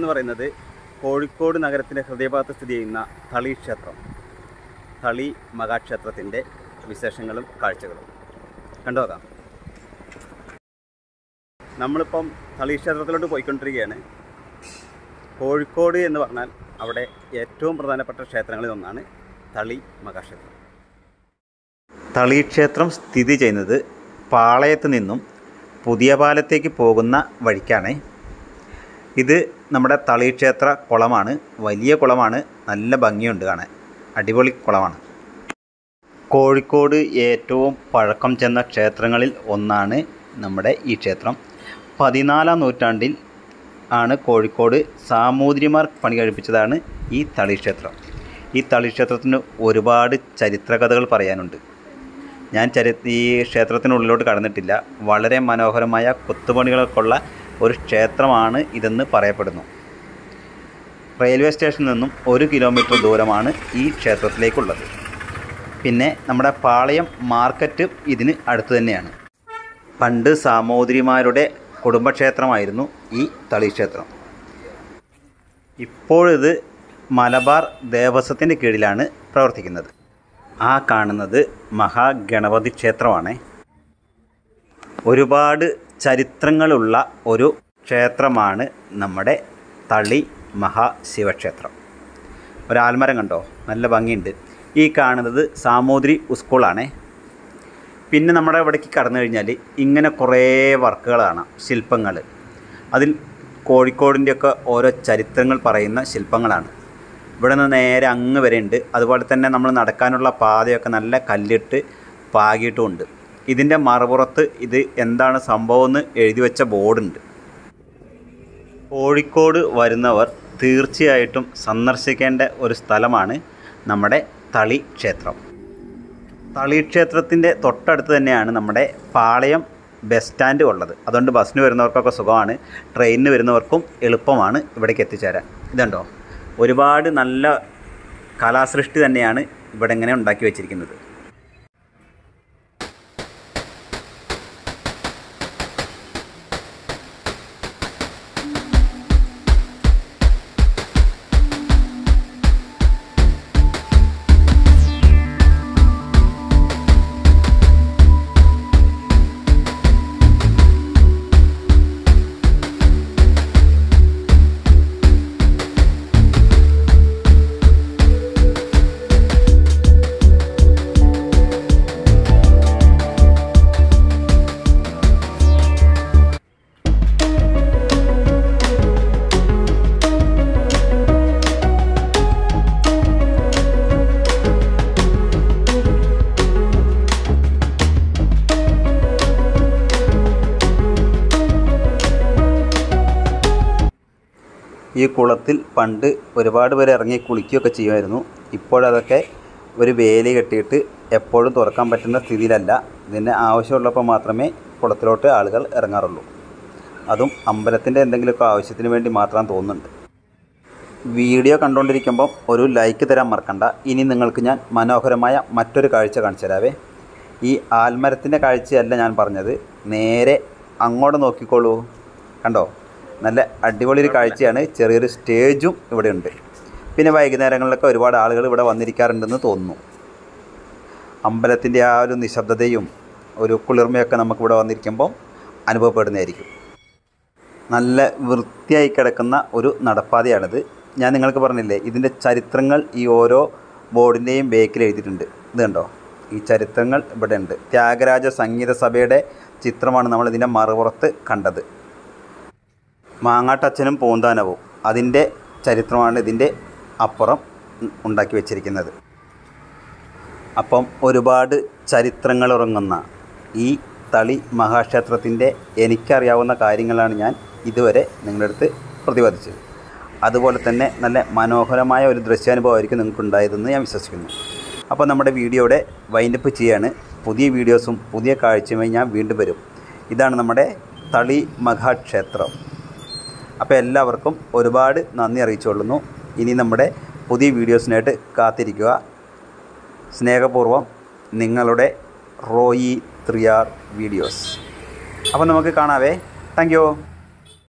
എന്ന് പറയുന്നത് കോഴിക്കോട് നഗരത്തിൻ്റെ ഹൃദയഭാഗത്ത് സ്ഥിതി ചെയ്യുന്ന തളി ക്ഷേത്രം തളി മഹാക്ഷേത്രത്തിൻ്റെ വിശേഷങ്ങളും കാഴ്ചകളും കണ്ടുനോക്കാം നമ്മളിപ്പം തളി ക്ഷേത്രത്തിലോട്ട് പോയിക്കൊണ്ടിരിക്കുകയാണ് കോഴിക്കോട് എന്ന് പറഞ്ഞാൽ അവിടെ ഏറ്റവും പ്രധാനപ്പെട്ട ക്ഷേത്രങ്ങളിൽ ഒന്നാണ് തളി മഹാക്ഷേത്രം തളി ക്ഷേത്രം സ്ഥിതി ചെയ്യുന്നത് പാളയത്ത് നിന്നും പുതിയ പാലത്തേക്ക് പോകുന്ന വഴിക്കാണ് ഇത് നമ്മുടെ തളി ക്ഷേത്ര കുളമാണ് വലിയ കുളമാണ് നല്ല ഭംഗിയുണ്ട് കാണാൻ അടിപൊളി കുളമാണ് കോഴിക്കോട് ഏറ്റവും പഴക്കം ചെന്ന ക്ഷേത്രങ്ങളിൽ ഒന്നാണ് നമ്മുടെ ഈ ക്ഷേത്രം പതിനാലാം നൂറ്റാണ്ടിൽ ആണ് കോഴിക്കോട് സാമൂതിരിമാർ പണി കഴിപ്പിച്ചതാണ് ഈ തളി ക്ഷേത്രം ഈ തളി ക്ഷേത്രത്തിന് ഒരുപാട് ചരിത്രകഥകൾ പറയാനുണ്ട് ഞാൻ ചരി ഈ ക്ഷേത്രത്തിനുള്ളിലോട്ട് കടന്നിട്ടില്ല വളരെ മനോഹരമായ കൊത്തുപണികളൊക്കെ ഉള്ള ഒരു ക്ഷേത്രമാണ് ഇതെന്ന് പറയപ്പെടുന്നു റെയിൽവേ സ്റ്റേഷനിൽ നിന്നും ഒരു കിലോമീറ്റർ ദൂരമാണ് ഈ ക്ഷേത്രത്തിലേക്കുള്ളത് പിന്നെ നമ്മുടെ പാളയം മാർക്കറ്റ് ഇതിന് അടുത്ത് തന്നെയാണ് പണ്ട് സാമൂതിരിമാരുടെ കുടുംബക്ഷേത്രമായിരുന്നു ഈ തളി ക്ഷേത്രം ഇപ്പോഴിത് മലബാർ ദേവസ്വത്തിൻ്റെ കീഴിലാണ് പ്രവർത്തിക്കുന്നത് ആ കാണുന്നത് മഹാഗണപതി ക്ഷേത്രമാണ് ഒരുപാട് ചരിത്രങ്ങളുള്ള ഒരു ക്ഷേത്രമാണ് നമ്മുടെ തളി മഹാശിവക്ഷേത്രം ഒരാൽമരം കണ്ടോ നല്ല ഭംഗിയുണ്ട് ഈ കാണുന്നത് സാമൂതിരി സ്കൂളാണ് പിന്നെ നമ്മുടെ ഇവിടേക്ക് കടന്നു കഴിഞ്ഞാൽ ഇങ്ങനെ കുറേ വർക്കുകൾ കാണാം ശില്പങ്ങൾ അതിൽ കോഴിക്കോടിൻ്റെയൊക്കെ ഓരോ ചരിത്രങ്ങൾ പറയുന്ന ശില്പങ്ങളാണ് ഇവിടെ നിന്ന് നേരെ അങ്ങ് വരെ ഉണ്ട് അതുപോലെ തന്നെ നമ്മൾ നടക്കാനുള്ള പാതയൊക്കെ നല്ല കല്ലിട്ട് പാകിയിട്ടുമുണ്ട് ഇതിൻ്റെ മറുപുറത്ത് ഇത് എന്താണ് സംഭവം എന്ന് എഴുതി വെച്ച ബോർഡുണ്ട് കോഴിക്കോട് വരുന്നവർ തീർച്ചയായിട്ടും സന്ദർശിക്കേണ്ട ഒരു സ്ഥലമാണ് നമ്മുടെ തളി ക്ഷേത്രം തളി ക്ഷേത്രത്തിൻ്റെ തൊട്ടടുത്ത് തന്നെയാണ് നമ്മുടെ പാളയം ബസ് സ്റ്റാൻഡ് ഉള്ളത് അതുകൊണ്ട് ബസ്സിന് വരുന്നവർക്കൊക്കെ സുഖമാണ് ട്രെയിനിന് വരുന്നവർക്കും എളുപ്പമാണ് ഇവിടേക്ക് എത്തിച്ചേരാൻ ഇതുണ്ടോ ഒരുപാട് നല്ല കലാസൃഷ്ടി തന്നെയാണ് ഇവിടെ ഇങ്ങനെ ഉണ്ടാക്കി വെച്ചിരിക്കുന്നത് ഈ കുളത്തിൽ പണ്ട് ഒരുപാട് പേര് ഇറങ്ങി കുളിക്കുകയൊക്കെ ചെയ്യുമായിരുന്നു ഇപ്പോഴതൊക്കെ ഒരു വേലി കെട്ടിയിട്ട് എപ്പോഴും തുറക്കാൻ പറ്റുന്ന സ്ഥിതിയിലല്ല ഇതിന് ആവശ്യമുള്ളപ്പോൾ മാത്രമേ കുളത്തിലോട്ട് ആളുകൾ ഇറങ്ങാറുള്ളൂ അതും അമ്പലത്തിൻ്റെ എന്തെങ്കിലുമൊക്കെ ആവശ്യത്തിന് വേണ്ടി മാത്രം തോന്നുന്നുണ്ട് വീഡിയോ കണ്ടുകൊണ്ടിരിക്കുമ്പം ഒരു ലൈക്ക് തരാൻ മറക്കണ്ട ഇനി നിങ്ങൾക്ക് ഞാൻ മനോഹരമായ മറ്റൊരു കാഴ്ച കാണിച്ചു തരാവേ ഈ ആൽമരത്തിൻ്റെ കാഴ്ചയല്ല ഞാൻ പറഞ്ഞത് നേരെ അങ്ങോട്ട് നോക്കിക്കോളൂ കണ്ടോ നല്ല അടിപൊളി ഒരു കാഴ്ചയാണ് ചെറിയൊരു സ്റ്റേജും ഇവിടെ ഉണ്ട് പിന്നെ വൈകുന്നേരങ്ങളിലൊക്കെ ഒരുപാട് ആളുകൾ ഇവിടെ വന്നിരിക്കാറുണ്ടെന്ന് തോന്നുന്നു അമ്പലത്തിൻ്റെ ആ ഒരു നിശബ്ദതയും ഒരു കുളിർമയൊക്കെ നമുക്കിവിടെ വന്നിരിക്കുമ്പോൾ അനുഭവപ്പെടുന്നതായിരിക്കും നല്ല വൃത്തിയായി കിടക്കുന്ന ഒരു നടപ്പാതയാണിത് ഞാൻ നിങ്ങൾക്ക് പറഞ്ഞില്ലേ ഇതിൻ്റെ ചരിത്രങ്ങൾ ഈ ഓരോ ബോർഡിൻ്റെയും ബേക്കിൽ എഴുതിയിട്ടുണ്ട് ഇത് കണ്ടോ ഈ ചരിത്രങ്ങൾ ഇവിടെ ഉണ്ട് ത്യാഗരാജ സംഗീത സഭയുടെ ചിത്രമാണ് നമ്മൾ ഇതിൻ്റെ മറുപുറത്ത് കണ്ടത് മാങ്ങാട്ടച്ഛനും പൂന്താനവും അതിൻ്റെ ചരിത്രമാണ് ഇതിൻ്റെ അപ്പുറം ഉണ്ടാക്കി വെച്ചിരിക്കുന്നത് അപ്പം ഒരുപാട് ചരിത്രങ്ങൾ ഉറങ്ങുന്ന ഈ തളി മഹാക്ഷേത്രത്തിൻ്റെ എനിക്കറിയാവുന്ന കാര്യങ്ങളാണ് ഞാൻ ഇതുവരെ നിങ്ങളുടെ അടുത്ത് പ്രതിപാദിച്ചത് അതുപോലെ തന്നെ നല്ല മനോഹരമായ ഒരു ദൃശ്യാനുഭവമായിരിക്കും നിങ്ങൾക്കുണ്ടായതെന്ന് ഞാൻ വിശ്വസിക്കുന്നു അപ്പോൾ നമ്മുടെ വീഡിയോയുടെ വൈൻഡപ്പ് ചെയ്യാണ് പുതിയ വീഡിയോസും പുതിയ കാഴ്ചയുമായി ഞാൻ വീണ്ടും വരും ഇതാണ് നമ്മുടെ തളി മഹാക്ഷേത്രം അപ്പോൾ എല്ലാവർക്കും ഒരുപാട് നന്ദി അറിയിച്ചുകൊള്ളുന്നു ഇനി നമ്മുടെ പുതിയ വീഡിയോസിനായിട്ട് കാത്തിരിക്കുക സ്നേഹപൂർവ്വം നിങ്ങളുടെ റോയി ത്രിയാർ വീഡിയോസ് അപ്പോൾ നമുക്ക് കാണാവേ താങ്ക് യു